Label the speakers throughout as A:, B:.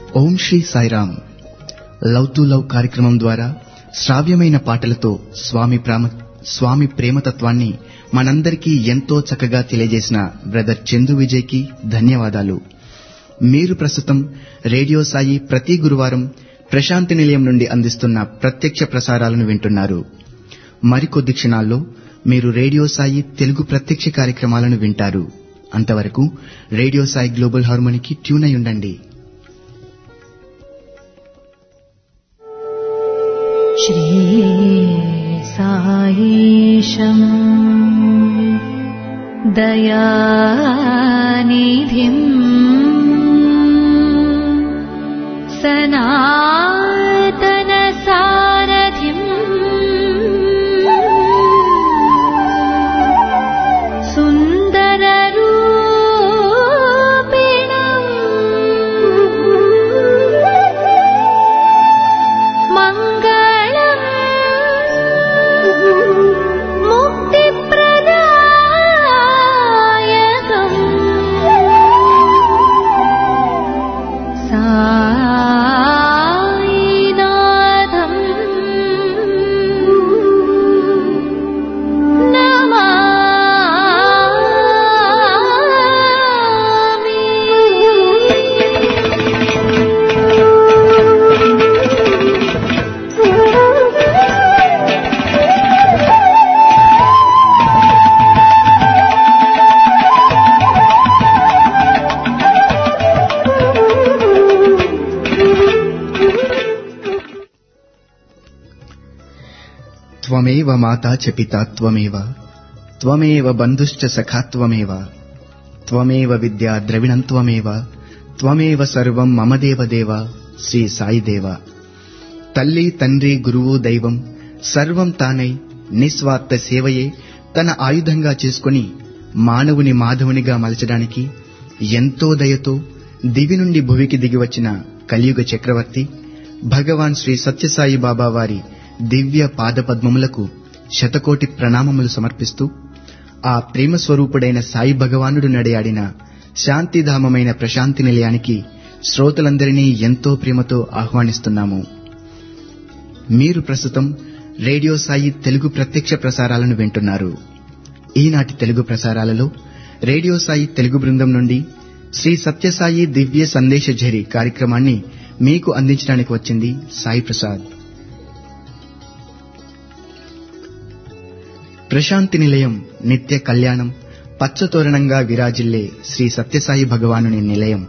A: Om Shri Sairam love to love కార్యక్రమం ద్వారా శ్రావ్యమైన పాటలతో స్వామి ప్రేమ స్వామి ప్రేమతత్వాన్ని మనందరికీ ఎంతో చక్కగా తెలియజేసిన బ్రదర్ చందు విజయ్కి ధన్యవాదాలు మీరు ప్రస్తుతం రేడియో సాయి ప్రతి గురువారం ప్రశాంతి నిలయం నుండి అందిస్తున్న ప్రత్యక్ష ప్రసారాలను వింటున్నారు మరికొద్ది క్షణాల్లో మీరు రేడియో సాయి తెలుగు ప్రత్యక్ష కార్యక్రమాలను వింటారు అంతవరకు రేడియో సాయి గ్లోబల్ హార్మోనికి ట్యూన్ అయి ఉండండి
B: श्रीसायीशम् दयानिधिम् सनातनसारथिम् सुन्दररूपिणम् मङ्गलम् मुक्तिप्रदायकम् सायिनाथम्
A: త్వమేవ మాతా చ పితా త్వమేవ త్వమేవ బంధుశ్చ సఖా త్వమేవ త్వమేవ విద్యా ద్రవిణం త్వమేవ త్వమేవ సర్వం మమ దేవ దేవ శ్రీ సాయి దేవ తల్లి తండ్రి గురువు దైవం సర్వం తానై నిస్వార్థ సేవయే తన ఆయుధంగా చేసుకుని మానవుని మాధవునిగా మలచడానికి ఎంతో దయతో దివి నుండి భువికి దిగివచ్చిన కలియుగ చక్రవర్తి భగవాన్ శ్రీ సత్యసాయి బాబా వారి దివ్య పాదపద్మములకు శతకోటి ప్రణామములు సమర్పిస్తూ ఆ ప్రేమ స్వరూపుడైన సాయి భగవానుడు నడయాడిన శాంతిధామమైన ప్రశాంతి నిలయానికి శ్రోతలందరినీ ఎంతో ప్రేమతో ఆహ్వానిస్తున్నాము మీరు ప్రస్తుతం రేడియో సాయి తెలుగు ప్రత్యక్ష ప్రసారాలను వింటున్నారు ఈనాటి తెలుగు ప్రసారాలలో రేడియో సాయి తెలుగు బృందం నుండి శ్రీ సత్యసాయి దివ్య సందేశ ఝరి కార్యక్రమాన్ని మీకు అందించడానికి వచ్చింది సాయి ప్రసాద్ ప్రశాంతి నిలయం నిత్య కళ్యాణం పచ్చతోరణంగా విరాజిల్లే శ్రీ సత్యసాయి భగవానుని నిలయం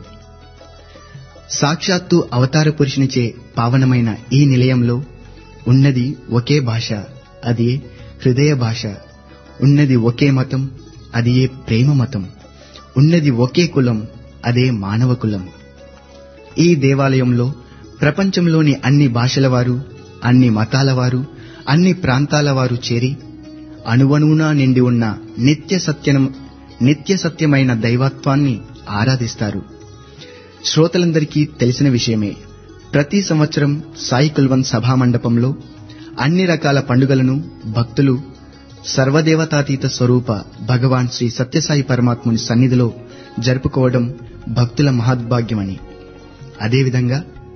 A: సాక్షాత్తు అవతార పురుషునిచే పావనమైన ఈ నిలయంలో ఉన్నది ఒకే భాష అది హృదయ భాష ఉన్నది ఒకే మతం అది ఏ ప్రేమ మతం ఉన్నది ఒకే కులం అదే మానవ కులం ఈ దేవాలయంలో ప్రపంచంలోని అన్ని భాషల వారు అన్ని మతాల వారు అన్ని ప్రాంతాల వారు చేరి అణువణువునా నిండి ఉన్న నిత్య సత్యం నిత్య సత్యమైన దైవత్వాన్ని ఆరాధిస్తారు శ్రోతలందరికీ తెలిసిన విషయమే ప్రతి సంవత్సరం సాయి కుల్వన్ సభామండపంలో అన్ని రకాల పండుగలను భక్తులు సర్వదేవతాతీత స్వరూప భగవాన్ శ్రీ సత్యసాయి పరమాత్ముని సన్నిధిలో జరుపుకోవడం భక్తుల మహద్భాగ్యమని అదేవిధంగా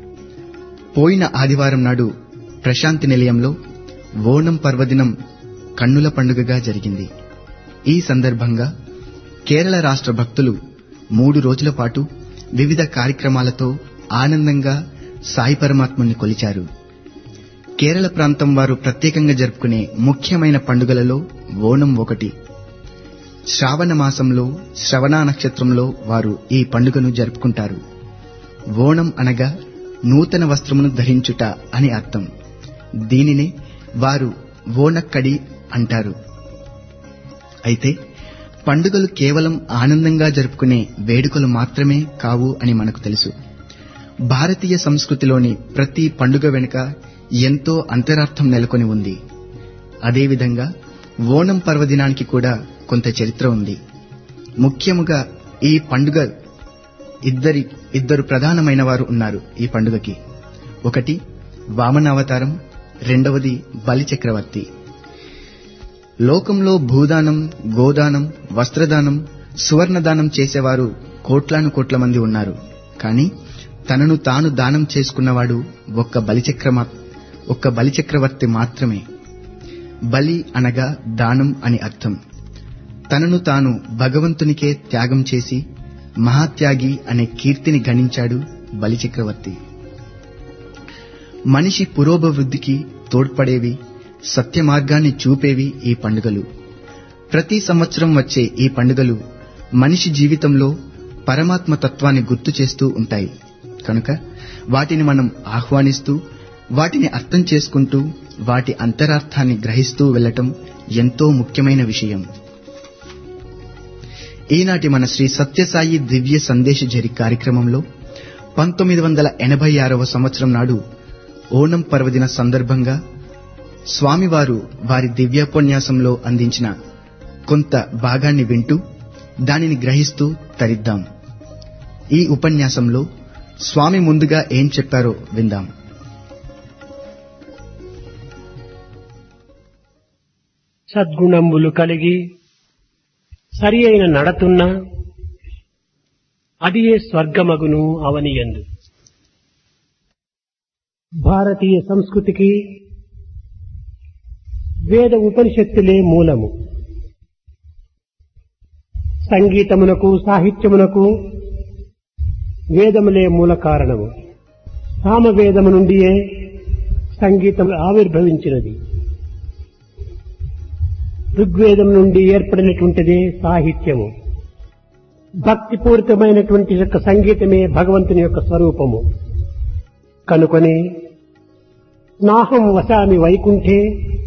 A: పోయిన ఆదివారం నాడు ప్రశాంతి నిలయంలో ఓణం పర్వదినం కన్నుల పండుగగా జరిగింది ఈ సందర్భంగా కేరళ రాష్ట్ర భక్తులు మూడు రోజుల పాటు వివిధ కార్యక్రమాలతో ఆనందంగా సాయి పరమాత్ముని కొలిచారు కేరళ ప్రాంతం వారు ప్రత్యేకంగా జరుపుకునే ముఖ్యమైన పండుగలలో ఓణం ఒకటి శ్రావణ మాసంలో శ్రవణ నక్షత్రంలో వారు ఈ పండుగను జరుపుకుంటారు ఓణం అనగా నూతన వస్త్రమును ధరించుట అని అర్థం దీనినే వారు ఓనక్కడి అంటారు అయితే పండుగలు కేవలం ఆనందంగా జరుపుకునే వేడుకలు మాత్రమే కావు అని మనకు తెలుసు భారతీయ సంస్కృతిలోని ప్రతి పండుగ వెనుక ఎంతో అంతరార్థం నెలకొని ఉంది అదేవిధంగా ఓణం పర్వదినానికి కూడా కొంత చరిత్ర ఉంది ముఖ్యముగా ఈ పండుగ ఇద్దరి ఇద్దరు ప్రధానమైన వారు ఉన్నారు ఈ పండుగకి ఒకటి వామనావతారం రెండవది బలి చక్రవర్తి లోకంలో భూదానం గోదానం వస్త్రదానం సువర్ణదానం చేసేవారు కోట్లాను కోట్ల మంది ఉన్నారు కానీ తనను తాను దానం చేసుకున్నవాడు ఒక్క బలిచక్రమ ఒక్క బలిచక్రవర్తి మాత్రమే బలి అనగా దానం అని అర్థం తనను తాను భగవంతునికే త్యాగం చేసి మహాత్యాగి అనే కీర్తిని గణించాడు బలిచక్రవర్తి మనిషి పురోభివృద్ధికి తోడ్పడేవి సత్య మార్గాన్ని చూపేవి ఈ పండుగలు ప్రతి సంవత్సరం వచ్చే ఈ పండుగలు మనిషి జీవితంలో పరమాత్మ తత్వాన్ని గుర్తు చేస్తూ ఉంటాయి కనుక వాటిని మనం ఆహ్వానిస్తూ వాటిని అర్థం చేసుకుంటూ వాటి అంతరార్థాన్ని గ్రహిస్తూ వెళ్లటం ఎంతో ముఖ్యమైన విషయం ఈనాటి మన శ్రీ సత్యసాయి దివ్య సందేశ జరి కార్యక్రమంలో పంతొమ్మిది వందల ఎనభై ఆరవ సంవత్సరం నాడు ఓణం పర్వదిన సందర్భంగా స్వామివారు వారి దివ్యోపన్యాసంలో అందించిన కొంత భాగాన్ని వింటూ దానిని గ్రహిస్తూ తరిద్దాం ఈ ఉపన్యాసంలో స్వామి ముందుగా ఏం చెప్పారో విందాం
C: సద్గుణంబులు కలిగి సరి అయిన నడతున్న అది ఏ స్వర్గమగును అవనియందు భారతీయ సంస్కృతికి వేద ఉపనిషత్తులే మూలము సంగీతమునకు సాహిత్యమునకు వేదములే మూల కారణము సామవేదము నుండియే సంగీతం ఆవిర్భవించినది ఋగ్వేదం నుండి ఏర్పడినటువంటిదే సాహిత్యము భక్తిపూరితమైనటువంటి యొక్క సంగీతమే భగవంతుని యొక్క స్వరూపము కనుకొని నాహం వసామి వైకుంఠే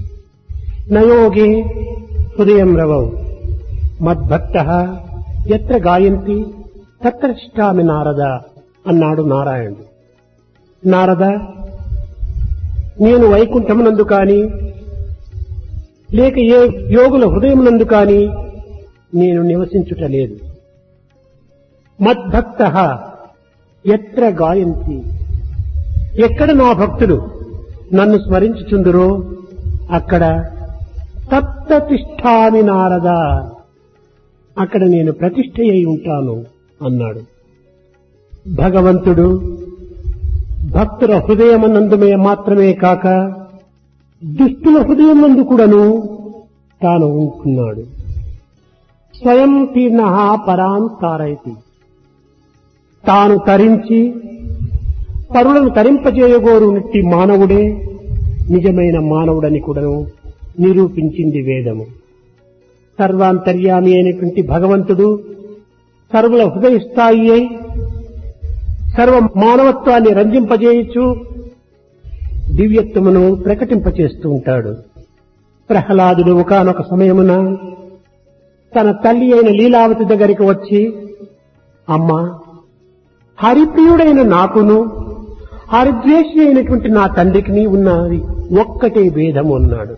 C: నయోగే హృదయం రవౌ మద్భక్త ఎత్ర గాయంతి తత్ర తిష్టామి నారద అన్నాడు నారాయణుడు నారద నేను వైకుంఠమునందు కాని లేక ఏ యోగుల హృదయమునందు కాని నేను నివసించుట లేదు మద్భక్త ఎత్ర గాయంతి ఎక్కడ నా భక్తులు నన్ను స్మరించుచుందురో అక్కడ తప్త తిష్టామి నారద అక్కడ నేను ప్రతిష్ఠ అయి ఉంటాను అన్నాడు భగవంతుడు భక్తుల హృదయమనందుమే మాత్రమే కాక దుష్టుల హృదయం నందు కూడాను తాను ఉంటున్నాడు స్వయం తీర్ణ పరాన్ తారయతి తాను తరించి పరులను తరింపజేయగోరు నిట్టి మానవుడే నిజమైన మానవుడని కూడాను నిరూపించింది వేదము సర్వాంతర్యామి అయినటువంటి భగవంతుడు సర్వుల హృదయ స్థాయి అయి సర్వ మానవత్వాన్ని రంజింపజేయచ్చు దివ్యత్వమును ప్రకటింపచేస్తూ ఉంటాడు ప్రహ్లాదుడు ఒకనొక సమయమున తన తల్లి అయిన లీలావతి దగ్గరికి వచ్చి అమ్మా హరిప్రియుడైన నాకును హరిద్వేషి అయినటువంటి నా తండ్రికి ఉన్నది ఒక్కటే భేదము అన్నాడు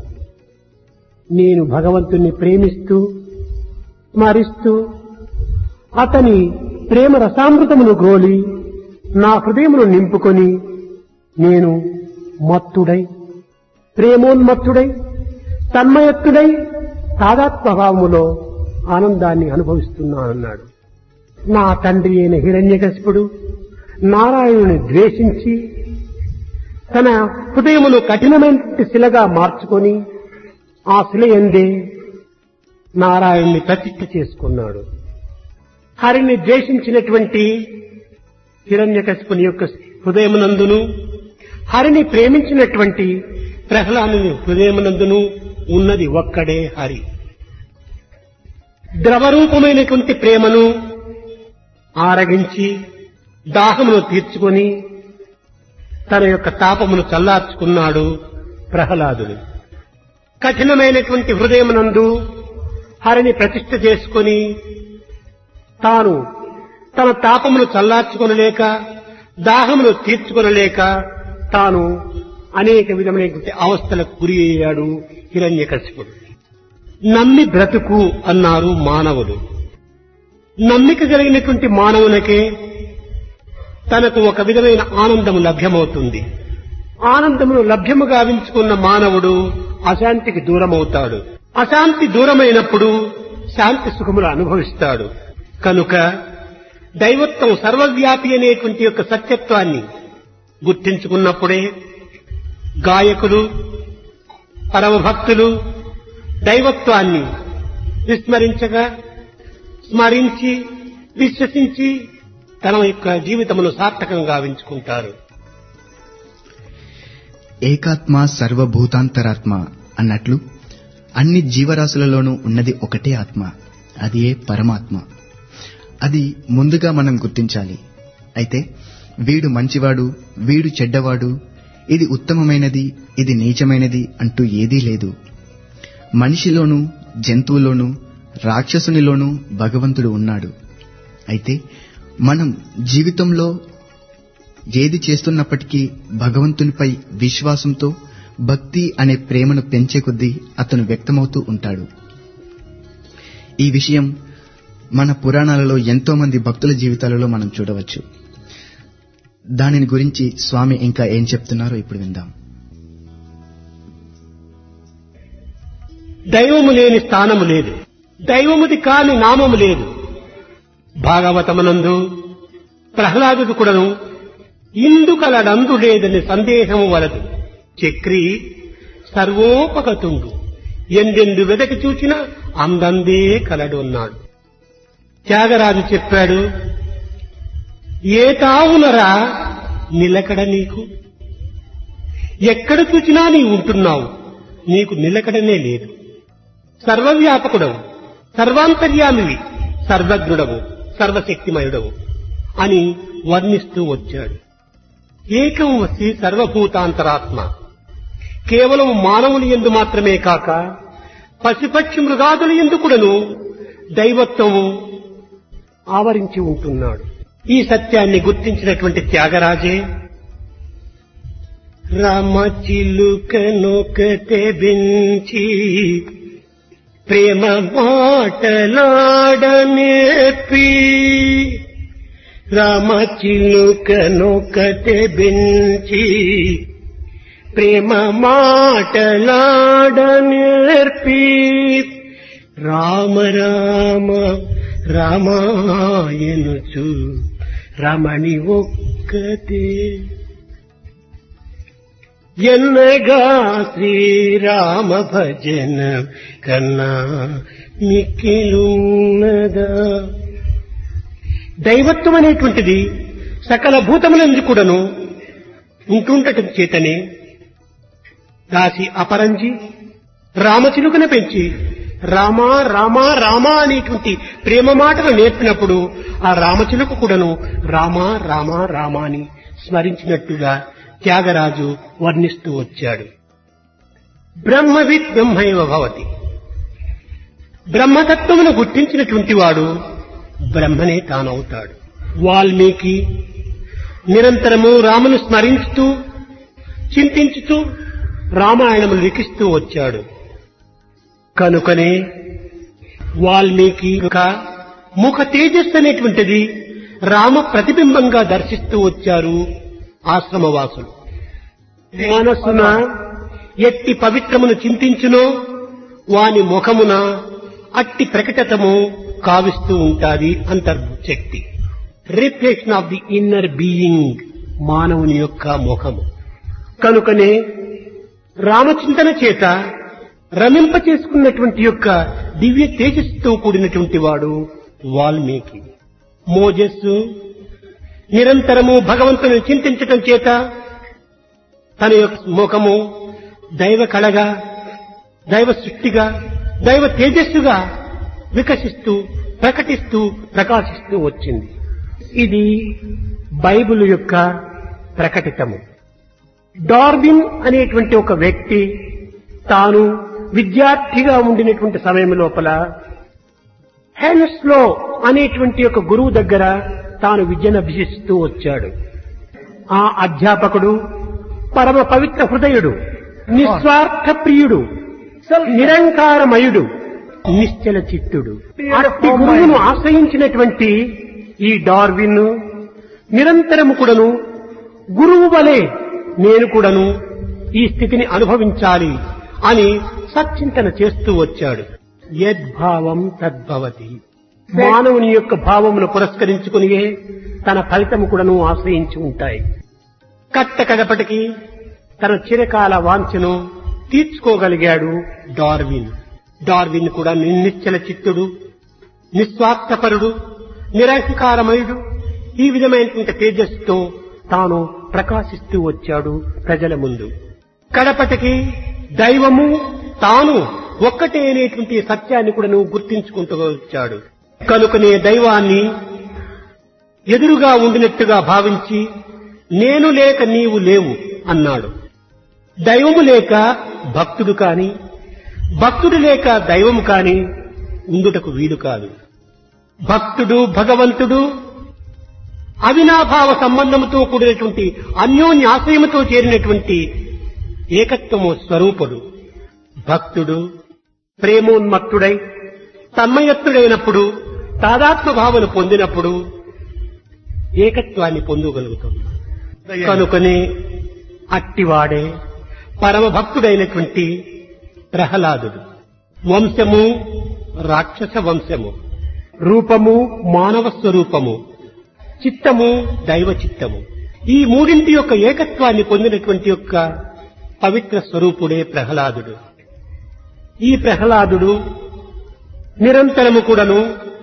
C: నేను భగవంతుణ్ణి ప్రేమిస్తూ స్మరిస్తూ అతని ప్రేమ రసామృతమును గ్రోలి నా హృదయమును నింపుకొని నేను మత్తుడై ప్రేమోన్మత్తుడై తన్మయత్తుడై తాదాత్మభావములో ఆనందాన్ని అనుభవిస్తున్నానన్నాడు నా తండ్రి అయిన హిరణ్యకశిపుడు నారాయణుని ద్వేషించి తన హృదయమును కఠినమైన శిలగా మార్చుకొని ఆ శిల ఎందే నారాయణ్ణి ప్రతిష్ఠ చేసుకున్నాడు హరిని ద్వేషించినటువంటి హిరణ్యకశిపుని యొక్క హృదయమునందును హరిని ప్రేమించినటువంటి ప్రహ్లాదుని హృదయమునందును ఉన్నది ఒక్కడే హరి ద్రవరూపమైనటువంటి ప్రేమను ఆరగించి దాహమును తీర్చుకొని తన యొక్క తాపమును చల్లార్చుకున్నాడు ప్రహ్లాదుడు కఠినమైనటువంటి హృదయమునందు హరిని ప్రతిష్ఠ చేసుకొని తాను తన తాపమును చల్లార్చుకొనలేక దాహమును తీర్చుకొనలేక తాను అనేక విధమైనటువంటి అవస్థలకు గురి అయ్యాడు హిరణ్యకశిపుడు నమ్మి బ్రతుకు అన్నారు మానవులు నమ్మిక కలిగినటువంటి మానవునికే తనకు ఒక విధమైన ఆనందము లభ్యమవుతుంది ఆనందమును లభ్యము గావించుకున్న మానవుడు అశాంతికి దూరమవుతాడు అశాంతి దూరమైనప్పుడు శాంతి సుఖములు అనుభవిస్తాడు కనుక దైవత్వం సర్వవ్యాపి అనేటువంటి యొక్క సత్యత్వాన్ని గుర్తించుకున్నప్పుడే గాయకులు పరమ భక్తులు దైవత్వాన్ని విస్మరించగా స్మరించి విశ్వసించి తన యొక్క జీవితమును సార్థకంగా గావించుకుంటారు
A: ఏకాత్మ సర్వభూతాంతరాత్మ అన్నట్లు అన్ని జీవరాశులలోనూ ఉన్నది ఒకటే ఆత్మ అది ఏ పరమాత్మ అది ముందుగా మనం గుర్తించాలి అయితే వీడు మంచివాడు వీడు చెడ్డవాడు ఇది ఉత్తమమైనది ఇది నీచమైనది అంటూ ఏదీ లేదు మనిషిలోనూ జంతువులోనూ రాక్షసునిలోనూ భగవంతుడు ఉన్నాడు అయితే మనం జీవితంలో ఏది చేస్తున్నప్పటికీ భగవంతునిపై విశ్వాసంతో భక్తి అనే ప్రేమను పెంచే కొద్దీ అతను వ్యక్తమవుతూ ఉంటాడు ఈ విషయం మన పురాణాలలో ఎంతో మంది భక్తుల జీవితాలలో మనం చూడవచ్చు దానిని గురించి స్వామి ఇంకా ఏం చెప్తున్నారో ఇప్పుడు విందాం
C: దైవము లేని స్థానము లేదు దైవముది కాని నామము లేదు భాగవతమునందు ప్రహ్లాదుడు కూడాను ఇందుకలడందు లేదని సందేహము వలదు చక్రి సర్వోపగతుండు ఎందెందు వెదకి చూచినా అందందే కలడు అన్నాడు త్యాగరాజు చెప్పాడు ఏ తావునరా నిలకడ నీకు ఎక్కడ చూచినా నీ ఉంటున్నావు నీకు నిలకడనే లేదు సర్వవ్యాపకుడవు సర్వాంతర్యామివి సర్వజ్ఞుడవు సర్వశక్తిమయుడవు అని వర్ణిస్తూ వచ్చాడు ఏకం వసి సర్వభూతాంతరాత్మ కేవలం మానవుని ఎందు మాత్రమే కాక పశుపక్షి మృగాదుల ఎందు కూడాను దైవత్వము ఆవరించి ఉంటున్నాడు ఈ సత్యాన్ని గుర్తించినటువంటి త్యాగరాజే రామచిలుకనొకటే బెంచి ప్రేమ మాటలాడనేపి రామచిలుకనొకటే బెంచి ప్రేమ మాటలాడనేర్పి రామ రామ రామాయనుచు రమణి ఒక్కతే ఎన్నగా శ్రీరామ భజన కన్నా మిక్కిలున్నదా దైవత్వం అనేటువంటిది సకల భూతములందు కూడాను ఉంటుండటం చేతనే దాసి అపరంజి రామచిలుకను పెంచి రామా రామా రామా అనేటువంటి ప్రేమ మాటలు నేర్పినప్పుడు ఆ రామచిలుక కూడాను రామా రామా రామా అని స్మరించినట్టుగా త్యాగరాజు వర్ణిస్తూ వచ్చాడు బ్రహ్మవిత్ బ్రహ్మైవ భవతి బ్రహ్మతత్వమును గుర్తించినటువంటి వాడు బ్రహ్మనే తానవుతాడు వాల్మీకి నిరంతరము రామును స్మరించుతూ చింతించుతూ రామాయణము లిఖిస్తూ వచ్చాడు కనుకనే వాల్మీకి యొక్క ముఖ తేజస్సు అనేటువంటిది రామ ప్రతిబింబంగా దర్శిస్తూ వచ్చారు ఆశ్రమవాసులు మనస్సున ఎట్టి పవిత్రమును చింతించునో వాని ముఖమున అట్టి ప్రకటతము కావిస్తూ ఉంటాది అంతర్శక్తి reflection of the inner being మానవుని యొక్క ముఖము కనుకనే రామచింతన చేత రమింప చేసుకున్నటువంటి యొక్క దివ్య తేజస్సుతో కూడినటువంటి వాడు వాల్మీకి మోజస్సు నిరంతరము భగవంతుని చింతించటం చేత తన యొక్క ముఖము దైవ కళగా దైవ సృష్టిగా దైవ తేజస్సుగా వికసిస్తూ ప్రకటిస్తూ ప్రకాశిస్తూ వచ్చింది ఇది బైబిల్ యొక్క ప్రకటితము డార్విన్ అనేటువంటి ఒక వ్యక్తి తాను విద్యార్థిగా ఉండినటువంటి సమయం లోపల హెన్స్లో అనేటువంటి ఒక గురువు దగ్గర తాను విద్యను అభ్యసిస్తూ వచ్చాడు ఆ అధ్యాపకుడు పరమ పవిత్ర హృదయుడు నిస్వార్థ ప్రియుడు నిరంకారమయుడు నిశ్చల చిత్తుడు అట్టి గురువును ఆశ్రయించినటువంటి ఈ డార్విన్ నిరంతరము కూడాను గురువు వలె నేను కూడాను ఈ స్థితిని అనుభవించాలి అని సచ్చింతన చేస్తూ వచ్చాడు యద్భావం తద్భవతి మానవుని యొక్క భావమును పురస్కరించుకునియే తన ఫలితము కూడాను ఆశ్రయించి ఉంటాయి కట్ట కడపటికి తన చిరకాల వాంఛను తీర్చుకోగలిగాడు డార్విన్ డార్విన్ కూడా నిశ్చల చిత్తుడు నిస్వార్థపరుడు నిరహంకారమయుడు ఈ విధమైనటువంటి తేజస్సుతో తాను ప్రకాశిస్తూ వచ్చాడు ప్రజల ముందు కడపటికి దైవము తాను ఒక్కటే అనేటువంటి సత్యాన్ని కూడా నువ్వు గుర్తించుకుంటూ వచ్చాడు కనుకనే దైవాన్ని ఎదురుగా ఉండినట్టుగా భావించి నేను లేక నీవు లేవు అన్నాడు దైవము లేక భక్తుడు కాని భక్తుడు లేక దైవము కాని ఉండుటకు వీలు కాదు భక్తుడు భగవంతుడు అవినాభావ సంబంధముతో కూడినటువంటి అన్యోన్యాశ్రయముతో చేరినటువంటి ఏకత్వము స్వరూపుడు భక్తుడు ప్రేమోన్మత్తుడై తన్మయత్తుడైనప్పుడు తాదాత్మ భావన పొందినప్పుడు ఏకత్వాన్ని పొందగలుగుతుంది కనుకనే అట్టివాడే పరమ భక్తుడైనటువంటి ప్రహ్లాదుడు వంశము రాక్షస వంశము రూపము మానవ స్వరూపము చిత్తము దైవ చిత్తము ఈ మూడింటి యొక్క ఏకత్వాన్ని పొందినటువంటి యొక్క పవిత్ర స్వరూపుడే ప్రహ్లాదుడు ఈ ప్రహ్లాదుడు నిరంతరము కూడాను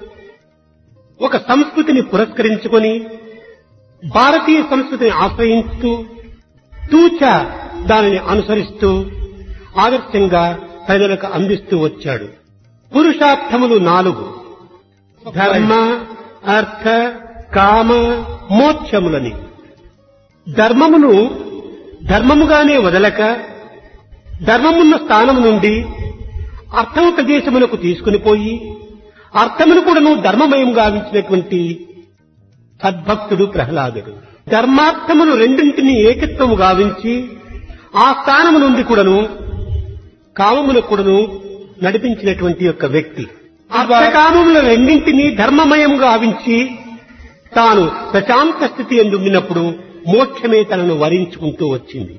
C: ఒక సంస్కృతిని పురస్కరించుకొని భారతీయ సంస్కృతిని ఆశ్రయిస్తూ తూచ దానిని అనుసరిస్తూ ఆదర్శంగా ప్రజలకు అందిస్తూ వచ్చాడు పురుషార్థములు నాలుగు ధర్మ అర్థ కామ మోక్షములని ధర్మమును ధర్మముగానే వదలక ధర్మమున్న స్థానము నుండి అర్థము ప్రదేశమునకు తీసుకుని పోయి అర్థమును కూడాను ధర్మమయం గావించినటువంటి సద్భక్తుడు ప్రహ్లాదుడు ధర్మార్థములు రెండింటిని ఏకత్వము గావించి ఆ స్థానము నుండి కూడాను కామములకు కూడాను నడిపించినటువంటి యొక్క వ్యక్తి అర్థకామముల రెండింటినీ ధర్మమయం గావించి తాను ప్రశాంత స్థితి ఎందున్నప్పుడు మోక్షమే తనను వరించుకుంటూ వచ్చింది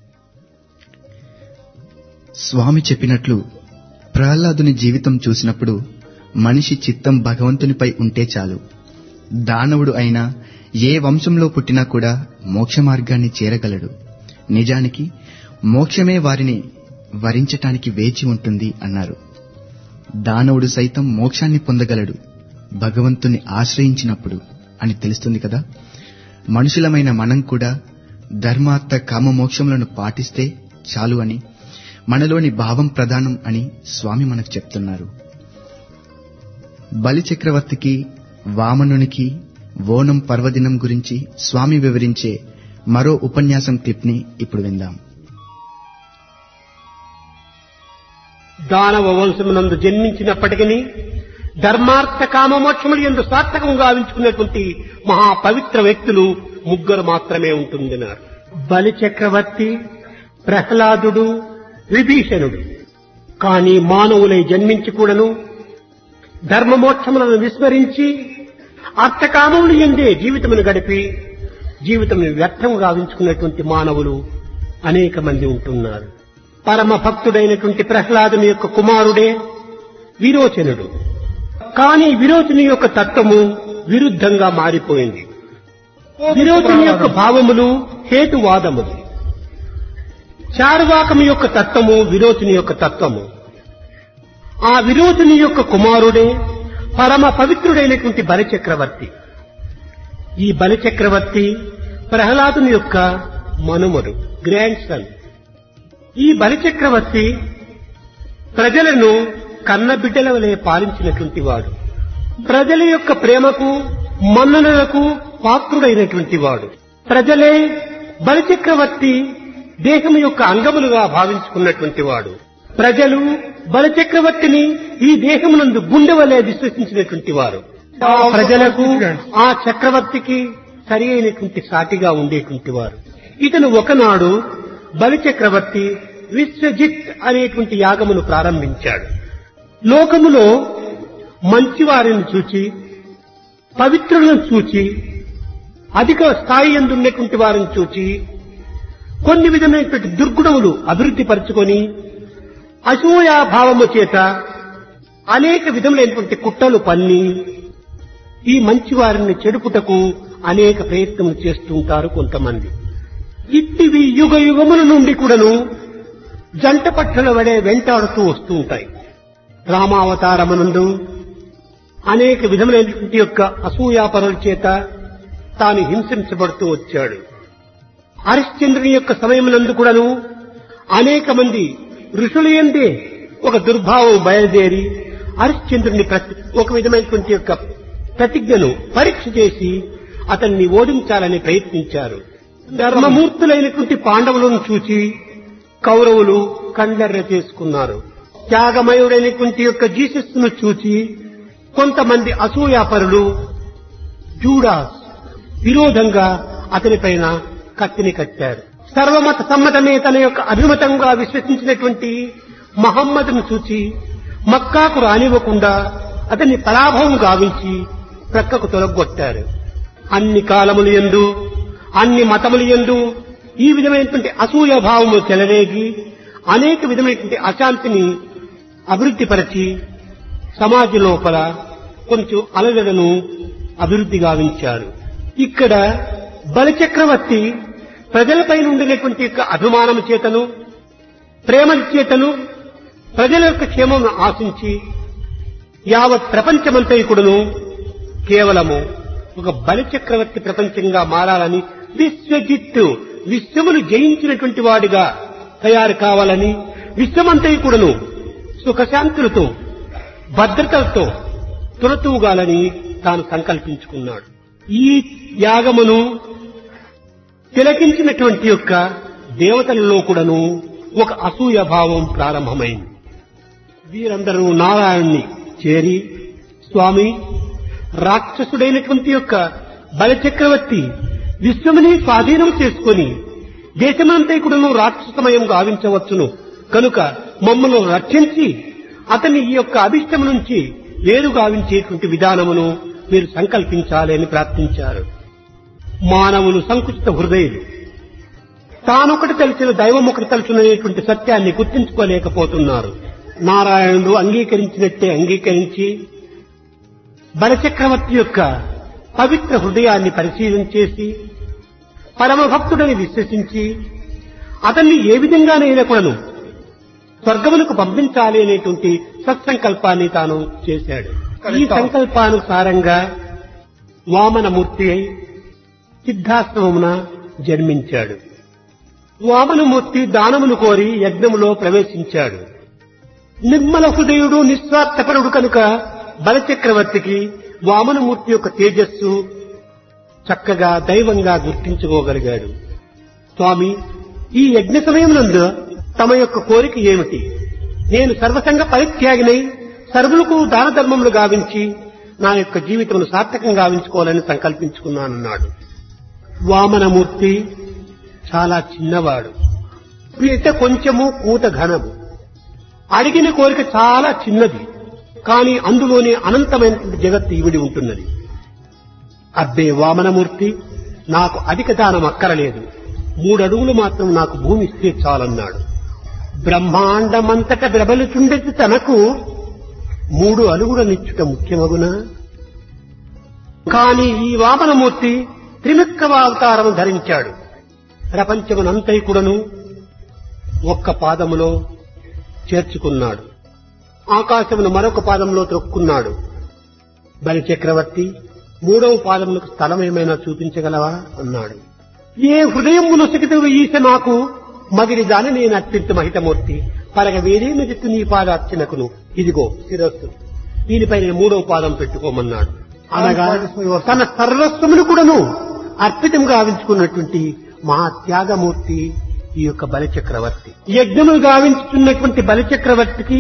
A: స్వామి చెప్పినట్లు ప్రహ్లాదుని జీవితం చూసినప్పుడు మనిషి చిత్తం భగవంతునిపై ఉంటే చాలు దానవుడు అయినా ఏ వంశంలో పుట్టినా కూడా మోక్ష మార్గాన్ని చేరగలడు నిజానికి మోక్షమే వారిని వరించటానికి వేచి ఉంటుంది అన్నారు దానవుడు సైతం మోక్షాన్ని పొందగలడు భగవంతుని ఆశ్రయించినప్పుడు అని తెలుస్తుంది కదా మనుషులమైన మనం కూడా ధర్మార్థ కామ మోక్షములను పాటిస్తే చాలు అని మనలోని భావం ప్రధానం అని స్వామి మనకు చెప్తున్నారు బలి చక్రవర్తికి వామనునికి ఓనం పర్వదినం గురించి స్వామి వివరించే మరో ఉపన్యాసం క్లిప్ని ఇప్పుడు విందాం
C: దానవ వంశమునందు జన్మించినప్పటికీ ధర్మార్థ కామ మోక్షములు ఎందు సార్థకము గావించుకున్నటువంటి మహా పవిత్ర వ్యక్తులు ముగ్గురు మాత్రమే ఉంటుందన్నారు బలి చక్రవర్తి ప్రహ్లాదుడు విభీషణుడు కానీ మానవులై జన్మించి కూడాను ధర్మమోక్షములను విస్మరించి అర్థకామములు ఎందే జీవితమును గడిపి జీవితమును వ్యర్థం గావించుకున్నటువంటి మానవులు అనేక మంది ఉంటున్నారు పరమ భక్తుడైనటువంటి ప్రహ్లాదుని యొక్క కుమారుడే విరోచనుడు కానీ విరోచని యొక్క తత్వము విరుద్ధంగా మారిపోయింది విరోచని యొక్క భావములు హేతువాదములు చారువాకము యొక్క తత్వము విరోచని యొక్క తత్వము ఆ విరోచని యొక్క కుమారుడే పరమ పవిత్రుడైనటువంటి బలిచక్రవర్తి ఈ బలిచక్రవర్తి ప్రహ్లాదుని యొక్క మనుమడు గ్రాండ్ సన్ ఈ బలిచక్రవర్తి ప్రజలను కన్నబిడ్డల వలె పాలించినటువంటి వాడు ప్రజల యొక్క ప్రేమకు మన్ననలకు పాత్రుడైనటువంటి వాడు ప్రజలే బలిచక్రవర్తి దేశం యొక్క అంగములుగా భావించుకున్నటువంటి వాడు ప్రజలు బలచక్రవర్తిని ఈ దేహమునందు గుండె వలె విశ్వసించినటువంటి వారు ఆ ప్రజలకు ఆ చక్రవర్తికి సరి అయినటువంటి సాటిగా ఉండేటువంటి వారు ఇతను ఒకనాడు బలిచక్రవర్తి విశ్వజిత్ అనేటువంటి యాగమును ప్రారంభించాడు లోకములో మంచివారిని చూచి పవిత్రులను చూచి అధిక స్థాయి ఎందున్నటువంటి వారిని చూచి కొన్ని విధమైనటువంటి దుర్గుణములు అభివృద్ధి పరుచుకొని అసూయాభావము చేత అనేక విధములైనటువంటి కుట్రలు పన్ని ఈ మంచి వారిని చెడుపుటకు అనేక ప్రయత్నం చేస్తుంటారు కొంతమంది ఇట్టివి యుగ యుగముల నుండి కూడాను జంట పట్టుల వడే వెంటాడుతూ వస్తూ ఉంటాయి రామావతారమునందు అనేక విధములైనటువంటి యొక్క అసూయాపరుల చేత తాను హింసించబడుతూ వచ్చాడు హరిశ్చంద్రుని యొక్క సమయమునందు కూడాను అనేక మంది ఋషుల ఎందే ఒక దుర్భావం బయలుదేరి హరిశ్చంద్రుని ప్రతి ఒక విధమైనటువంటి యొక్క ప్రతిజ్ఞను పరీక్ష చేసి అతన్ని ఓడించాలని ప్రయత్నించారు ధర్మమూర్తులైనటువంటి పాండవులను చూచి కౌరవులు కండర్ర చేసుకున్నారు త్యాగమయుడైనటువంటి యొక్క జీసస్ ను చూచి కొంతమంది అసూయాపరులు జూడాస్ విరోధంగా అతనిపైన కత్తిని కట్టారు సర్వమత సమ్మతమే తన యొక్క అభిమతంగా విశ్వసించినటువంటి మహమ్మదును చూచి మక్కాకు రానివ్వకుండా అతన్ని పరాభవం గావించి ప్రక్కకు తొలగొట్టారు అన్ని కాలములు ఎందు అన్ని మతములు ఎందు ఈ విధమైనటువంటి అసూయ భావము చెలరేగి అనేక విధమైనటువంటి అశాంతిని అభివృద్ధిపరచి సమాజ లోపల కొంచెం అలగడను అభివృద్ధి గావించారు ఇక్కడ బలిచక్రవర్తి ప్రజలపై ఉండినటువంటి యొక్క అభిమానం చేతను ప్రేమ చేతను ప్రజల యొక్క క్షేమం ఆశించి యావత్ ప్రపంచమంతైకుడును కేవలము ఒక బలిచక్రవర్తి ప్రపంచంగా మారాలని విశ్వజిత్తు విశ్వమును జయించినటువంటి వాడిగా తయారు కావాలని విశ్వమంతైకుడును సుఖశాంతులతో భద్రతలతో తురతూగాలని తాను సంకల్పించుకున్నాడు ఈ యాగమును తిలకించినటువంటి యొక్క దేవతలలో కూడాను ఒక అసూయ భావం ప్రారంభమైంది వీరందరూ నారాయణ్ణి చేరి స్వామి రాక్షసుడైనటువంటి యొక్క బలచక్రవర్తి విశ్వముని స్వాధీనం చేసుకొని దేశమంతా కూడాను రాక్షసమయం గావించవచ్చును కనుక మమ్మల్ని రక్షించి అతని ఈ యొక్క అభిష్టం నుంచి వేరు గావించేటువంటి విధానమును మీరు సంకల్పించాలి అని ప్రార్థించారు మానవులు సంకుచిత హృదయులు తానొకటి తెలిసిన దైవం ఒకటి తెలుసుననేటువంటి సత్యాన్ని గుర్తించుకోలేకపోతున్నారు నారాయణుడు అంగీకరించినట్టే అంగీకరించి బలచక్రవర్తి యొక్క పవిత్ర హృదయాన్ని పరిశీలన చేసి పరమభక్తుడని విశ్వసించి అతన్ని ఏ విధంగానైనా కూడాను స్వర్గములకు పంపించాలి అనేటువంటి సత్సంకల్పాన్ని తాను చేశాడు ఈ సంకల్పానుసారంగా వామనమూర్తి అయి సిద్ధాశ్రమమున జన్మించాడు వామనమూర్తి దానమును కోరి యజ్ఞములో ప్రవేశించాడు నిర్మల హృదయుడు నిస్వార్థపరుడు కనుక బలచక్రవర్తికి వామనమూర్తి యొక్క తేజస్సు చక్కగా దైవంగా గుర్తించుకోగలిగాడు స్వామి ఈ యజ్ఞ సమయమునందు తమ యొక్క కోరిక ఏమిటి నేను సర్వసంగ పరిత్యాగినై సర్వులకు దాన ధర్మములు గావించి నా యొక్క జీవితమును సార్థకంగా గావించుకోవాలని సంకల్పించుకున్నానన్నాడు వామనమూర్తి చాలా చిన్నవాడు పీట కొంచెము కూత ఘనము అడిగిన కోరిక చాలా చిన్నది కానీ అందులోనే అనంతమైనటువంటి జగత్తు ఇవిడి ఉంటున్నది అబ్బే వామనమూర్తి నాకు అధిక దానం అక్కరలేదు మూడు అడుగులు మాత్రం నాకు భూమి ఇస్తే చాలన్నాడు బ్రహ్మాండమంతట ప్రబలుచుండెది తనకు మూడు అలుగులనిచ్చుట ముఖ్యమగునా కాని ఈ వామనమూర్తి త్రిమిక్కవ అవతారం ధరించాడు ప్రపంచమునంతైకుడను ఒక్క పాదములో చేర్చుకున్నాడు ఆకాశమును మరొక పాదంలో త్రొక్కున్నాడు బలి చక్రవర్తి మూడవ పాదములకు స్థలం ఏమైనా చూపించగలవా అన్నాడు ఏ హృదయమును సిగితవు ఈస నాకు మగిరి దాని నేను అత్యంత మహితమూర్తి పరగ వేరేమి చెట్టు నీ పాదార్చనకును ఇదిగో శిరస్సు దీనిపై నేను మూడవ పాదం పెట్టుకోమన్నాడు అనగా తన సర్వస్వమును కూడాను అర్పితం గావించుకున్నటువంటి మహాత్యాగమూర్తి ఈ యొక్క బలిచక్రవర్తి యజ్ఞములు గావించుతున్నటువంటి బలిచక్రవర్తికి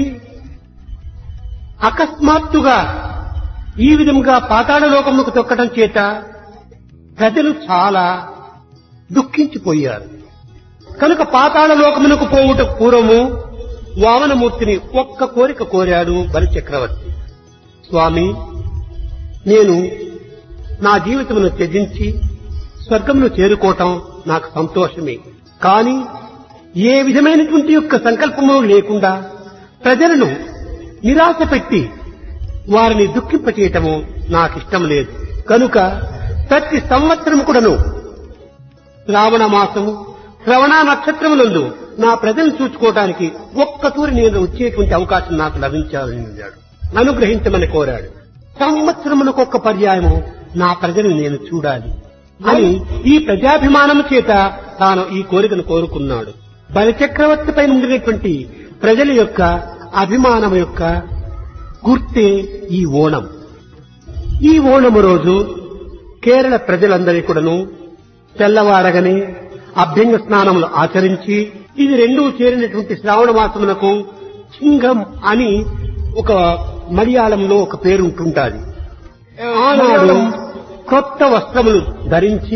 C: అకస్మాత్తుగా ఈ విధంగా పాతాళ లోకములకు తొక్కడం చేత ప్రజలు చాలా దుఃఖించిపోయారు కనుక పాతాళ లోకమునకు పోవుట పూర్వము వామనమూర్తిని ఒక్క కోరిక కోరాడు బలిచక్రవర్తి స్వామి నేను నా జీవితమును త్యజించి స్వర్గమును చేరుకోవటం నాకు సంతోషమే కానీ ఏ విధమైనటువంటి యొక్క సంకల్పము లేకుండా ప్రజలను నిరాశ పెట్టి వారిని దుఃఖింపచేయటము నాకిష్టం లేదు కనుక ప్రతి సంవత్సరం కూడాను శ్రావణ మాసము శ్రవణ నక్షత్రములందు నా ప్రజలను చూసుకోవడానికి ఒక్క తూరి నేను వచ్చేటువంటి అవకాశం నాకు లభించాలని అన్నాడు అనుగ్రహించమని కోరాడు సంవత్సరమునకు ఒక్క పర్యాయము నా ప్రజలను నేను చూడాలి అని ఈ ప్రజాభిమానం చేత తాను ఈ కోరికను కోరుకున్నాడు బలిచక్రవర్తి పైన ఉండినటువంటి ప్రజల యొక్క అభిమానం యొక్క గుర్తే ఈ ఓణం ఈ ఓణము రోజు కేరళ ప్రజలందరి కూడాను తెల్లవారగానే అభ్యంగ స్నానములు ఆచరించి ఇది రెండూ చేరినటువంటి శ్రావణ మాసమునకు చింగం అని ఒక మలయాళంలో ఒక పేరు ఉంటుంటాది ఆనాడు కొత్త వస్త్రములు ధరించి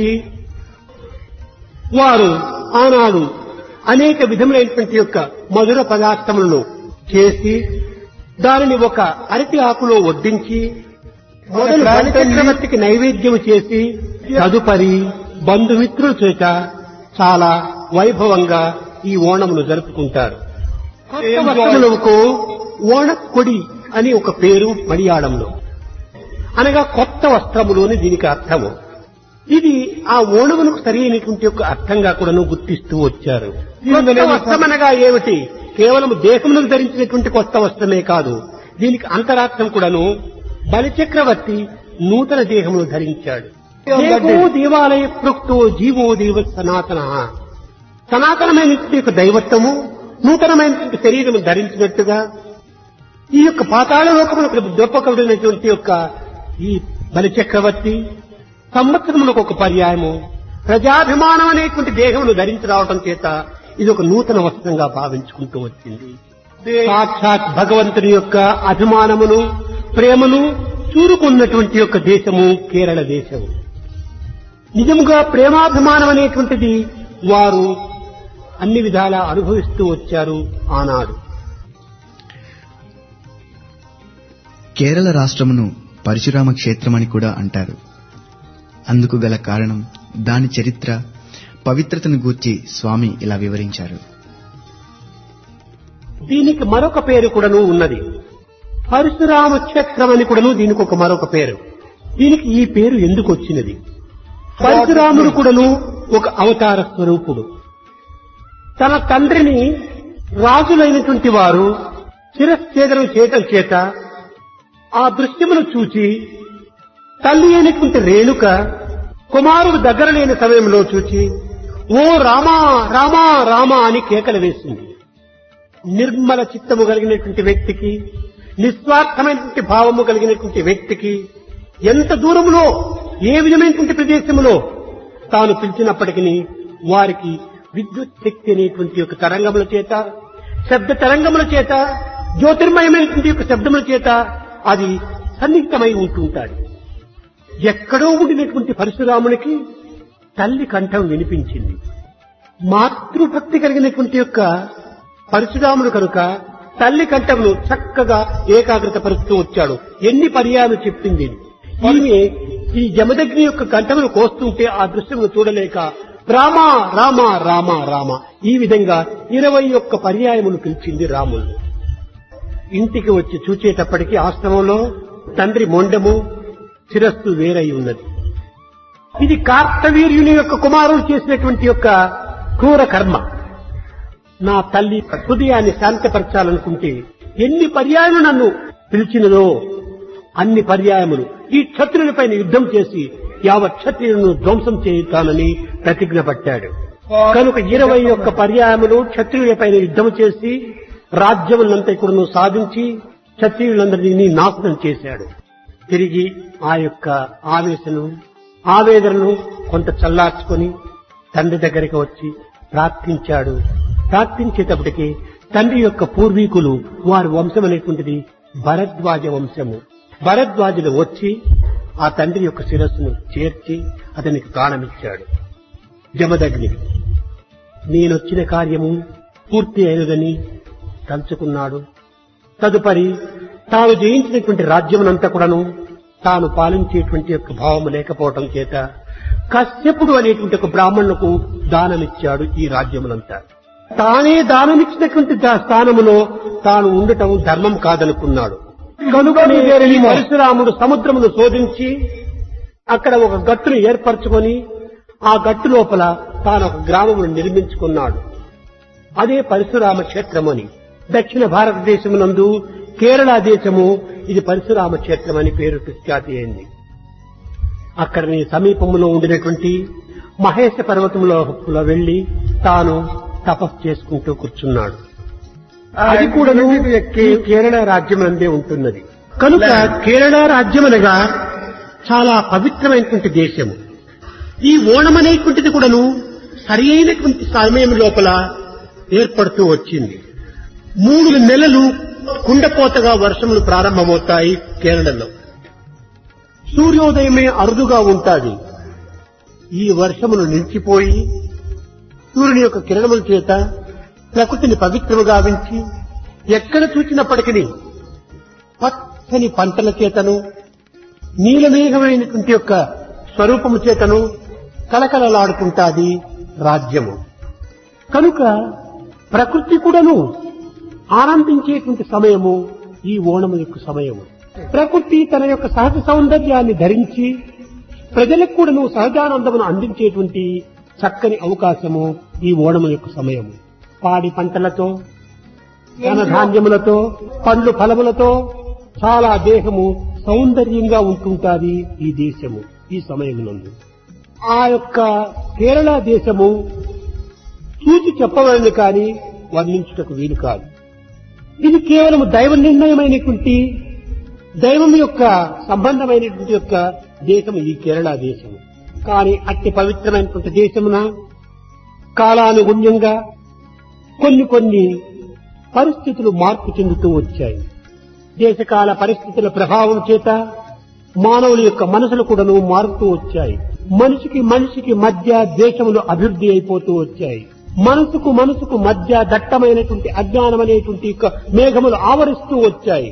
C: వారు ఆనాడు అనేక విధములైనటువంటి యొక్క మధుర పదార్థములను చేసి దానిని ఒక అరటి ఆకులో వడ్డించి మొదలు బలిచక్రవర్తికి నైవేద్యం చేసి తదుపరి బంధుమిత్రుల చేత చాలా వైభవంగా ఈ ఓణమును జరుపుకుంటారు కొత్త వస్త్రములకు ఓణకొడి అని ఒక పేరు మలయాళంలో అనగా కొత్త వస్త్రములు అని దీనికి అర్థము ఇది ఆ ఓణమునకు సరైనటువంటి ఒక అర్థంగా కూడాను గుర్తిస్తూ వచ్చారు కొత్త వస్త్రం అనగా ఏమిటి కేవలం దేహములకు ధరించినటువంటి కొత్త వస్త్రమే కాదు దీనికి అంతరార్థం కూడాను బలిచక్రవర్తి నూతన దేహమును ధరించాడు దేవో దేవాలయ ప్రోక్తో జీవో దేవ సనాతన సనాతనమైనటువంటి యొక్క దైవత్వము నూతనమైనటువంటి శరీరము ధరించినట్టుగా ఈ యొక్క పాతాళ లోకములకు దొప్పకబడినటువంటి యొక్క ఈ బలిచక్రవర్తి సంవత్సరములకు ఒక పర్యాయము ప్రజాభిమానం అనేటువంటి దేహమును ధరించి రావటం చేత ఇది ఒక నూతన వస్త్రంగా భావించుకుంటూ వచ్చింది సాక్షాత్ భగవంతుని యొక్క అభిమానమును ప్రేమను చూరుకున్నటువంటి యొక్క దేశము కేరళ దేశము నిజముగా ప్రేమాభిమానం అనేటువంటిది వారు అన్ని విధాలా అనుభవిస్తూ వచ్చారు ఆనాడు
A: కేరళ రాష్ట్రమును పరశురామ క్షేత్రమని కూడా అంటారు అందుకు గల కారణం దాని చరిత్ర పవిత్రతను గూర్చి స్వామి ఇలా వివరించారు
C: దీనికి మరొక పేరు కూడాను ఉన్నది పరశురామ క్షేత్రం అని కూడాను దీనికి ఒక మరొక పేరు దీనికి ఈ పేరు ఎందుకు వచ్చినది పరశురాముడు కూడాను ఒక అవతార స్వరూపుడు తన తండ్రిని రాజులైనటువంటి వారు శిరశ్ఛేదనం చేయటం చేత ఆ దృశ్యమును చూచి తల్లి అయినటువంటి రేణుక కుమారుడు దగ్గర లేని సమయంలో చూచి ఓ రామా రామా రామా అని కేకలు వేసింది నిర్మల చిత్తము కలిగినటువంటి వ్యక్తికి నిస్వార్థమైనటువంటి భావము కలిగినటువంటి వ్యక్తికి ఎంత దూరములో ఏ విధమైనటువంటి ప్రదేశములో తాను పిలిచినప్పటికీ వారికి విద్యుత్ శక్తి అనేటువంటి యొక్క తరంగముల చేత శబ్ద తరంగముల చేత జ్యోతిర్మయమైనటువంటి యొక్క శబ్దముల చేత అది సన్నిహితమై ఉంటుంటాడు ఎక్కడో ఉండినటువంటి పరశురామునికి తల్లి కంఠం వినిపించింది మాతృభక్తి కలిగినటువంటి యొక్క పరశురాముడు కనుక తల్లి కంఠమును చక్కగా ఏకాగ్రత పరుస్తూ వచ్చాడు ఎన్ని పర్యాలు చెప్పింది ఈమె ఈ జమదగ్ని యొక్క కంఠమును కోస్తుంటే ఆ దృశ్యమును చూడలేక రామ రామ రామ రామ ఈ విధంగా ఇరవై ఒక్క పర్యాయములు పిలిచింది రాముడు ఇంటికి వచ్చి చూచేటప్పటికి ఆశ్రమంలో తండ్రి మొండము శిరస్సు వేరై ఉన్నది ఇది కార్తవీర్యుని యొక్క కుమారుడు చేసినటువంటి యొక్క క్రూర కర్మ నా తల్లి హృదయాన్ని శాంతపరచాలనుకుంటే ఎన్ని పర్యాయములు నన్ను పిలిచినదో అన్ని పర్యాయములు ఈ క్షత్రులపైన యుద్ధం చేసి యావత్ క్షత్రియులను ధ్వంసం చేయుతానని ప్రతిజ్ఞ పట్టాడు కనుక ఇరవై ఒక్క పర్యాయములు క్షత్రియులపైన యుద్ధం చేసి రాజ్యములంతా కూడాను సాధించి క్షత్రియులందరినీ నాశనం చేశాడు తిరిగి ఆ యొక్క ఆవేశను ఆవేదనను కొంత చల్లార్చుకొని తండ్రి దగ్గరికి వచ్చి ప్రార్థించాడు ప్రార్థించేటప్పటికి తండ్రి యొక్క పూర్వీకులు వారి వంశం అనేటువంటిది భరద్వాజ వంశము భరద్వాజులు వచ్చి ఆ తండ్రి యొక్క శిరస్సును చేర్చి అతనికి ప్రాణమిచ్చాడు జమదగ్ని నేనొచ్చిన కార్యము పూర్తి అయినదని తలుచుకున్నాడు తదుపరి తాను జయించినటువంటి రాజ్యమునంతా కూడాను తాను పాలించేటువంటి యొక్క భావము లేకపోవటం చేత కశ్యపుడు అనేటువంటి ఒక బ్రాహ్మణులకు దానమిచ్చాడు ఈ రాజ్యమునంతా తానే దానమిచ్చినటువంటి దా- స్థానములో తాను ఉండటం ధర్మం కాదనుకున్నాడు కనుకనే ఈ పరశురాముడు సముద్రమును శోధించి అక్కడ ఒక గట్టును ఏర్పరచుకొని ఆ గట్టు లోపల తాను ఒక గ్రామమును నిర్మించుకున్నాడు అదే పరశురామ క్షేత్రమని దక్షిణ భారతదేశమునందు కేరళ దేశము ఇది పరశురామ క్షేత్రం అని పేరు ప్రఖ్యాతి అయింది అక్కడ నీ సమీపంలో ఉండినటువంటి మహేశ పర్వతంలో వెళ్లి తాను తపస్సు చేసుకుంటూ కూర్చున్నాడు అది కూడా ఈ కేరళ రాజ్యం అందే ఉంటున్నది కనుక కేరళ రాజ్యం అనగా చాలా పవిత్రమైనటువంటి దేశము ఈ ఓణం అనేటువంటిది కూడాను సరి అయినటువంటి సమయం లోపల ఏర్పడుతూ వచ్చింది మూడు నెలలు కుండపోతగా వర్షములు ప్రారంభమవుతాయి కేరళలో సూర్యోదయమే అరుదుగా ఉంటాది ఈ వర్షములు నిలిచిపోయి సూర్యుని యొక్క కిరణముల చేత ప్రకృతిని పవిత్రము గావించి ఎక్కడ చూచినప్పటికీ పచ్చని పంటల చేతను నీలమేఘమైనటువంటి యొక్క స్వరూపము చేతను కలకలలాడుకుంటాది రాజ్యము కనుక ప్రకృతి కూడాను ఆనందించేటువంటి సమయము ఈ ఓణము యొక్క సమయము ప్రకృతి తన యొక్క సహజ సౌందర్యాన్ని ధరించి ప్రజలకు కూడాను సహజానందమును అందించేటువంటి చక్కని అవకాశము ఈ ఓణము యొక్క సమయము పాడి పంటలతో ధన ధాన్యములతో పండ్లు ఫలములతో చాలా దేహము సౌందర్యంగా ఉంటుంటాది ఈ దేశము ఈ సమయమునందు ఆ యొక్క కేరళ దేశము చూచి చెప్పవలని కాని వర్ణించుటకు వీలు కాదు ఇది కేవలం దైవ నిర్ణయమైనటువంటి దైవం యొక్క సంబంధమైనటువంటి యొక్క దేశం ఈ కేరళ దేశము కానీ అట్టి పవిత్రమైనటువంటి దేశమున కాలానుగుణ్యంగా కొన్ని కొన్ని పరిస్థితులు మార్పు చెందుతూ వచ్చాయి దేశకాల పరిస్థితుల ప్రభావం చేత మానవుల యొక్క మనసులు కూడాను మారుతూ వచ్చాయి మనిషికి మనిషికి మధ్య దేశములు అభివృద్ధి అయిపోతూ వచ్చాయి మనసుకు మనసుకు మధ్య దట్టమైనటువంటి అజ్ఞానం అనేటువంటి యొక్క మేఘములు ఆవరిస్తూ వచ్చాయి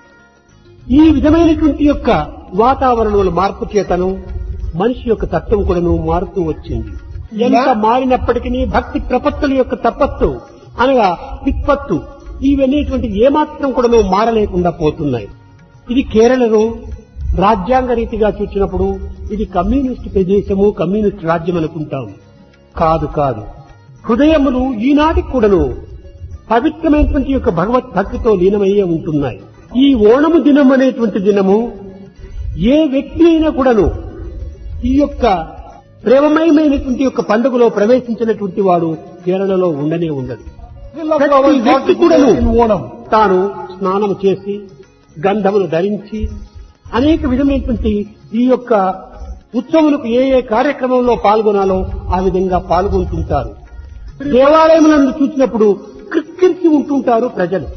C: ఈ విధమైనటువంటి యొక్క వాతావరణముల మార్పు చేతను మనిషి యొక్క తత్వం కూడాను మారుతూ వచ్చింది ఎంత మారినప్పటికీ భక్తి ప్రపత్తుల యొక్క తపత్తు అనగా పిత్పత్తు ఇవనేటువంటి ఏమాత్రం కూడా మారలేకుండా పోతున్నాయి ఇది కేరళలో రాజ్యాంగ రీతిగా చూసినప్పుడు ఇది కమ్యూనిస్ట్ ప్రదేశము కమ్యూనిస్ట్ రాజ్యం అనుకుంటాం కాదు కాదు హృదయములు ఈనాటికి కూడాను పవిత్రమైనటువంటి యొక్క భగవత్ భక్తితో లీనమయ్యే ఉంటున్నాయి ఈ ఓణము దినం అనేటువంటి దినము ఏ వ్యక్తి అయినా కూడాను ఈ యొక్క ప్రేమమయమైనటువంటి యొక్క పండుగలో ప్రవేశించినటువంటి వాడు కేరళలో ఉండనే ఉండదు ప్రతి వ్యక్తి కూడాను తాను స్నానం చేసి గంధమును ధరించి అనేక విధమైనటువంటి ఈ యొక్క ఉత్సవములకు ఏ ఏ కార్యక్రమంలో పాల్గొనాలో ఆ విధంగా పాల్గొంటుంటారు దేవాలయములను చూసినప్పుడు క్రిక్కిరిసి ఉంటుంటారు ప్రజలు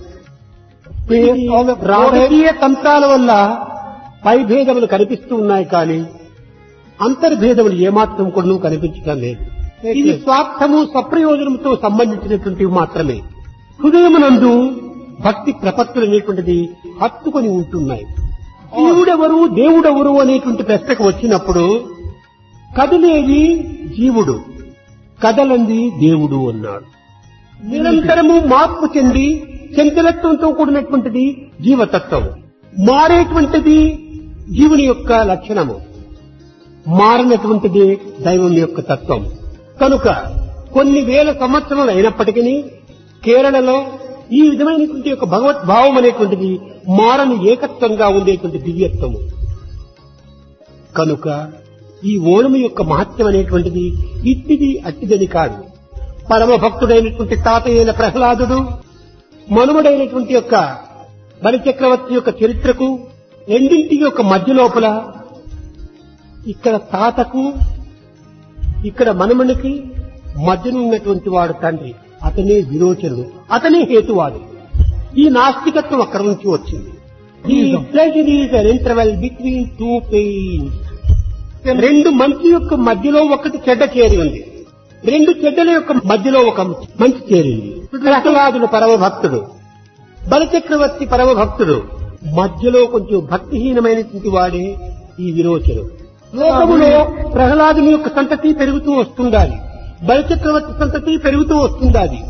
C: రాజకీయ తంత్రాల వల్ల పైభేదములు కనిపిస్తూ ఉన్నాయి కానీ అంతర్భేదములు ఏమాత్రం కూడా కనిపించడం లేదు ఇది స్వార్థము సప్రయోజనంతో సంబంధించినటువంటివి మాత్రమే హృదయమునందు భక్తి ప్రపత్తులు అనేటువంటిది హత్తుకొని ఉంటున్నాయి జీవుడెవరు దేవుడెవరు అనేటువంటి ప్రశ్నకు వచ్చినప్పుడు కదిలేది జీవుడు కదలంది దేవుడు అన్నాడు నిరంతరము మార్పు చెంది చంచలత్వంతో కూడినటువంటిది జీవతత్వం మారేటువంటిది జీవుని యొక్క లక్షణము మారినటువంటిది దైవం యొక్క తత్వం కనుక కొన్ని వేల సంవత్సరాలు అయినప్పటికీ కేరళలో ఈ విధమైనటువంటి యొక్క భగవద్భావం అనేటువంటిది మారని ఏకత్వంగా ఉండేటువంటి దివ్యత్వము కనుక ఈ ఓణము యొక్క మహత్యం అనేటువంటిది ఇట్టిది అట్టిదని కాదు పరమ భక్తుడైనటువంటి తాతయ్యైన ప్రహ్లాదుడు మనుమడైనటువంటి యొక్క బలిచక్రవర్తి యొక్క చరిత్రకు రెండింటి యొక్క మధ్య లోపల ఇక్కడ తాతకు ఇక్కడ మనుమనికి మధ్యనున్నటువంటి వాడు తండ్రి అతనే విరోచనుడు అతనే హేతువాడు ఈ నాస్తికత్వం అక్కడి నుంచి వచ్చింది ఈ pleasure is an interval between two pains రెండు మంచి యొక్క మధ్యలో ఒకటి చెడ్డ చేరి ఉంది రెండు చెడ్డల యొక్క మధ్యలో ఒక మంచి చేరింది ప్రహ్లాదుడు పరమ భక్తుడు బలచక్రవర్తి పరమ భక్తుడు మధ్యలో కొంచెం భక్తిహీనమైనటువంటి వాడే ఈ విరోచనుడు లోకములో ప్రహ్లాదుని యొక్క సంతతి పెరుగుతూ వస్తుండాలి బలిచక్రవర్తి సంతతి పెరుగుతూ వస్తుండాలి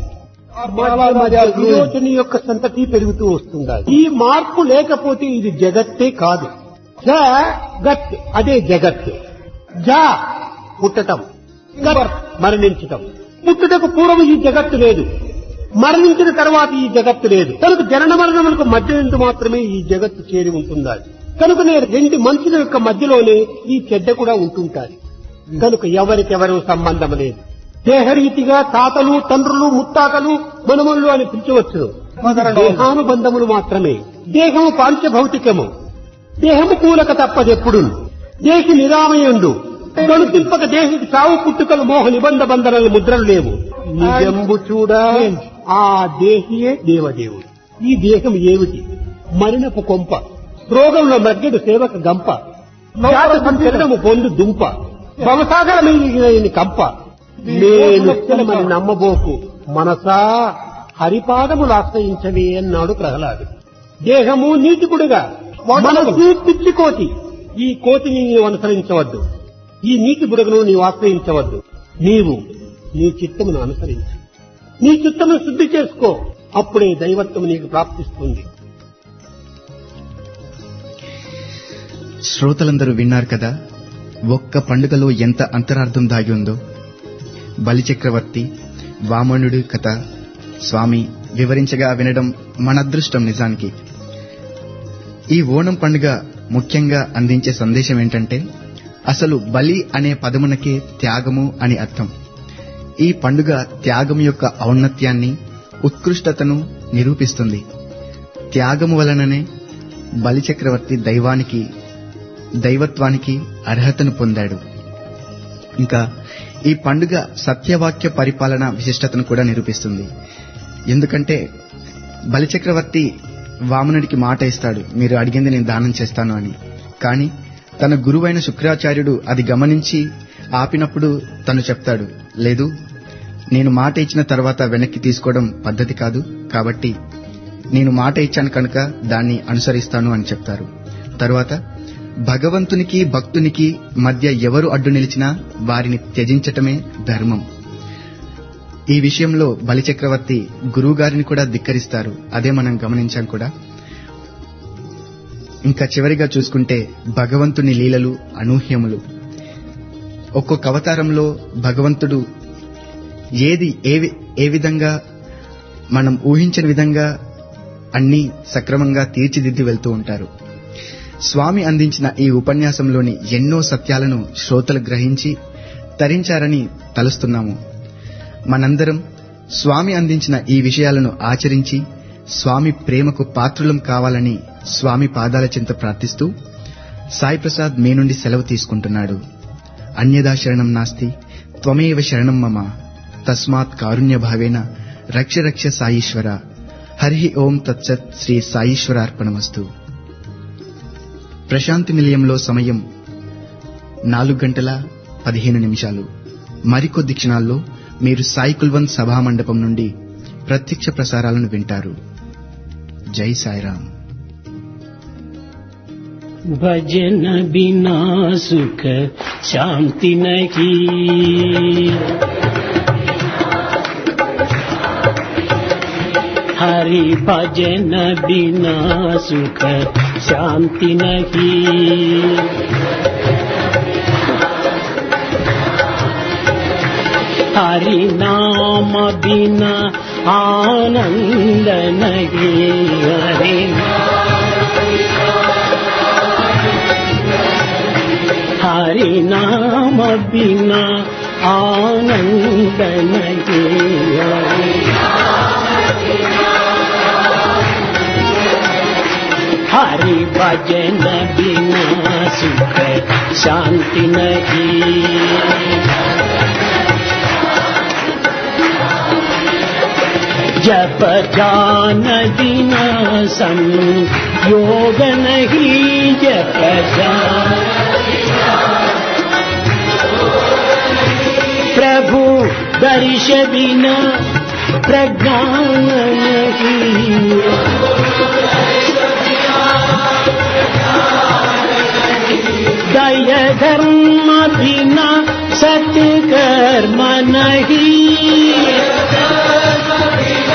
C: మధ్య మధ్య విరోచన యొక్క సంతతి పెరుగుతూ వస్తుండాలి ఈ మార్పు లేకపోతే ఇది జగత్తే కాదు జ గత్ అదే జగత్ జ పుట్టటం గత్ మరణించటం పుట్టుటకు పూర్వం ఈ జగత్తు లేదు మరణించిన తర్వాత ఈ జగత్తు లేదు కనుక జనన మరణములకు మధ్య నుండి మాత్రమే ఈ జగత్తు చేరి ఉంటుండాలి కనుక నేను రెండు మనుషుల యొక్క మధ్యలోనే ఈ చెడ్డ కూడా ఉంటుంటారు కనుక ఎవరికెవరు సంబంధం లేదు దేహరీతిగా తాతలు తండ్రులు ముత్తాతలు మనమల్లు అని పిలిచవచ్చు దేహానుబంధములు మాత్రమే దేహము పాంచభౌతికము దేహము కూలక తప్పదెప్పుడు దేహి నిరామయుండు కనుతింపక దేహికి చావు పుట్టుకలు మోహ నిబంధ బంధనలు ముద్రలు లేవు నిజంబు చూడ ఆ దేహియే దేవదేవుడు ఈ దేహం ఏమిటి మరణపు కొంప రోగంలో మగ్గడు సేవక గంప జాత సంచలనము పొందు దుంప భవసాగరమైన కంప నేను మన నమ్మబోకు మనసా హరిపాదములు ఆశ్రయించవే అన్నాడు ప్రహ్లాదు దేహము నీతికుడుగా మనసు పిచ్చి కోతి ఈ కోతిని నీవు అనుసరించవద్దు ఈ నీతి బుడగను నీవు ఆశ్రయించవద్దు నీవు నీ చిత్తమును అనుసరించు నీ చిత్తమును శుద్ధి చేసుకో అప్పుడే దైవత్వం నీకు ప్రాప్తిస్తుంది
A: శ్రోతలందరూ విన్నారు కదా ఒక్క పండుగలో ఎంత అంతరార్థం దాగి ఉందో బలిచక్రవర్తి వామనుడి కథ స్వామి వివరించగా వినడం మన అదృష్టం నిజానికి ఈ ఓణం పండుగ ముఖ్యంగా అందించే సందేశం ఏంటంటే అసలు బలి అనే పదమునకే త్యాగము అని అర్థం ఈ పండుగ త్యాగం యొక్క ఔన్నత్యాన్ని ఉత్కృష్టతను నిరూపిస్తుంది త్యాగము వలననే బలిచక్రవర్తి దైవానికి దైవత్వానికి అర్హతను పొందాడు ఇంకా ఈ పండుగ సత్యవాక్య పరిపాలన విశిష్టతను కూడా నిరూపిస్తుంది ఎందుకంటే బలిచక్రవర్తి వామనుడికి మాట ఇస్తాడు మీరు అడిగింది నేను దానం చేస్తాను అని కానీ తన గురువైన శుక్రాచార్యుడు అది గమనించి ఆపినప్పుడు తను చెప్తాడు లేదు నేను మాట ఇచ్చిన తర్వాత వెనక్కి తీసుకోవడం పద్ధతి కాదు కాబట్టి నేను మాట ఇచ్చాను కనుక దాన్ని అనుసరిస్తాను అని చెప్తారు తరువాత భగవంతునికి భక్తునికి మధ్య ఎవరు అడ్డు నిలిచినా వారిని త్యజించటమే ధర్మం ఈ విషయంలో బలిచక్రవర్తి గురువుగారిని కూడా ధిక్కరిస్తారు అదే మనం గమనించాం కూడా ఇంకా చివరిగా చూసుకుంటే భగవంతుని లీలలు అనూహ్యములు ఒక్కొక్క అవతారంలో భగవంతుడు ఏది ఏ వి- ఏ విధంగా మనం ఊహించని విధంగా అన్ని సక్రమంగా తీర్చిదిద్ది వెళ్తూ ఉంటారు స్వామి అందించిన ఈ ఉపన్యాసంలోని ఎన్నో సత్యాలను శ్రోతలు గ్రహించి తరించారని తలుస్తున్నాము మనందరం స్వామి అందించిన ఈ విషయాలను ఆచరించి స్వామి ప్రేమకు పాత్రులం కావాలని స్వామి పాదాల చెంత ప్రార్థిస్తూ సాయి ప్రసాద్ మీ నుండి సెలవు తీసుకుంటున్నాడు అన్యదా శరణం నాస్తి త్వమేవ శరణం మమ తస్మాత్ కారుణ్య భావేన రక్ష రక్ష సాయీశ్వర హరి ఓం తత్సత్ శ్రీ సాయీశ్వరార్పణమస్తు ప్రశాంతి నిలయంలో సమయం నాలుగు గంటల పదిహేను నిమిషాలు మరికొద్ది క్షణాల్లో మీరు సాయి కుల్వంత్ సభా మండపం నుండి ప్రత్యక్ష ప్రసారాలను వింటారు జై సాయిరాం
D: भजन बिना सुख शांति नहीं हरि भजन बिना सुख शांति नहीं हरि नाम बिना आनंद नहीं हरि हरि नाम बिना आनंद नहीं हरि हरि भजन बिना सुख शांति नहीं जप जान बिना संयोग नहीं जप जान प्रभु दर्श बिना प्रज्ञान नहीं दय धर्म बिना सत्कर्म नहीं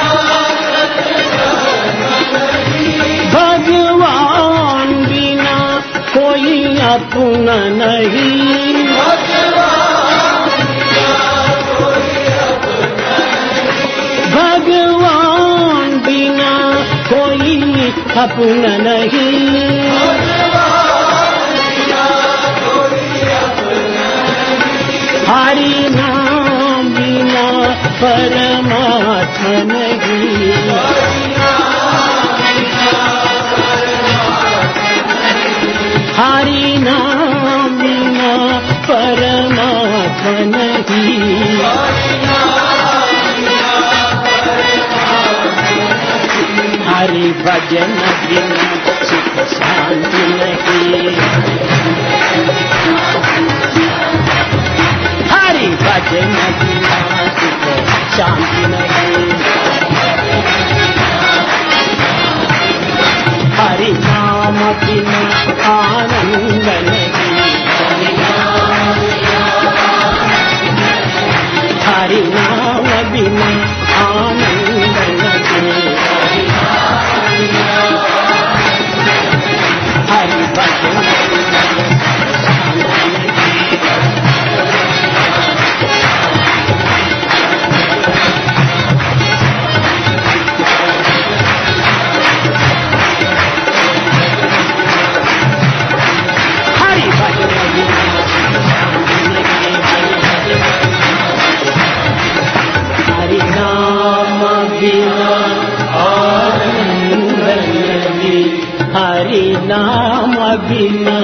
D: अपना नहीं भगवान बिना कोई अपना नहीं हरि नाम बिना परमात्मा नहीं हरि नाम बिना परमात्मा नहीं हरि भजन बिना सुख शांति नहीं हरि भजन बिना सुख शांति नहीं हरि नाम बिना आनंद नहीं हरि नाम बिना आनंद नहीं हरि भजन बिना शांति नहीं हरि भजन बिना हरि नाम बिना आनंद नहीं हरि नाम बिना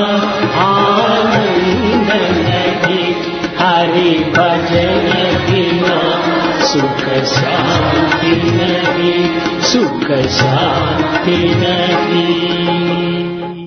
D: आनंद नहीं हरि भजन बिना सुख शांति नहीं सुख शांति नहीं